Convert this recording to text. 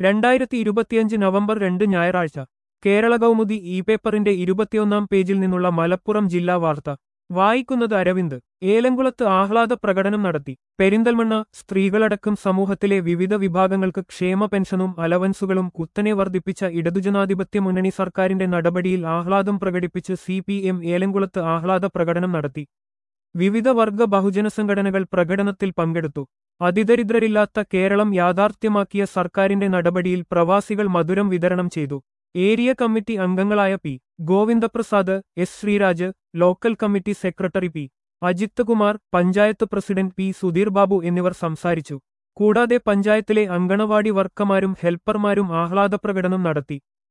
രണ്ടായിരത്തി ഇരുപത്തിയഞ്ച് നവംബർ രണ്ട് ഞായറാഴ്ച കേരള കൗമുദി ഇ പേപ്പറിന്റെ ഇരുപത്തിയൊന്നാം പേജിൽ നിന്നുള്ള മലപ്പുറം ജില്ലാ വാർത്ത വായിക്കുന്നത് അരവിന്ദ് ഏലംകുളത്ത് ആഹ്ലാദ പ്രകടനം നടത്തി പെരിന്തൽമണ്ണ സ്ത്രീകളടക്കം സമൂഹത്തിലെ വിവിധ വിഭാഗങ്ങൾക്ക് ക്ഷേമ പെൻഷനും അലവൻസുകളും കുത്തനെ വർദ്ധിപ്പിച്ച ഇടതുജനാധിപത്യ മുന്നണി സർക്കാരിന്റെ നടപടിയിൽ ആഹ്ലാദം പ്രകടിപ്പിച്ച് സി പി എം ഏലംകുളത്ത് ആഹ്ലാദ പ്രകടനം നടത്തി വിവിധ വർഗ ബഹുജന സംഘടനകൾ പ്രകടനത്തിൽ പങ്കെടുത്തു അതിദരിദ്രരില്ലാത്ത കേരളം യാഥാർത്ഥ്യമാക്കിയ സർക്കാരിന്റെ നടപടിയിൽ പ്രവാസികൾ മധുരം വിതരണം ചെയ്തു ഏരിയ കമ്മിറ്റി അംഗങ്ങളായ P Govindaprasad S Sreeraj local committee secretary P Ajith Kumar panchayat president P Sudheer Babu എന്നിവർ സംസാരിച്ചു കൂടാതെ പഞ്ചായത്തിലെ അങ്കണവാടി വർക്കമാരും ഹെൽപ്പർമാരും ആഹ്ലാദപ്രകടനം നടത്തി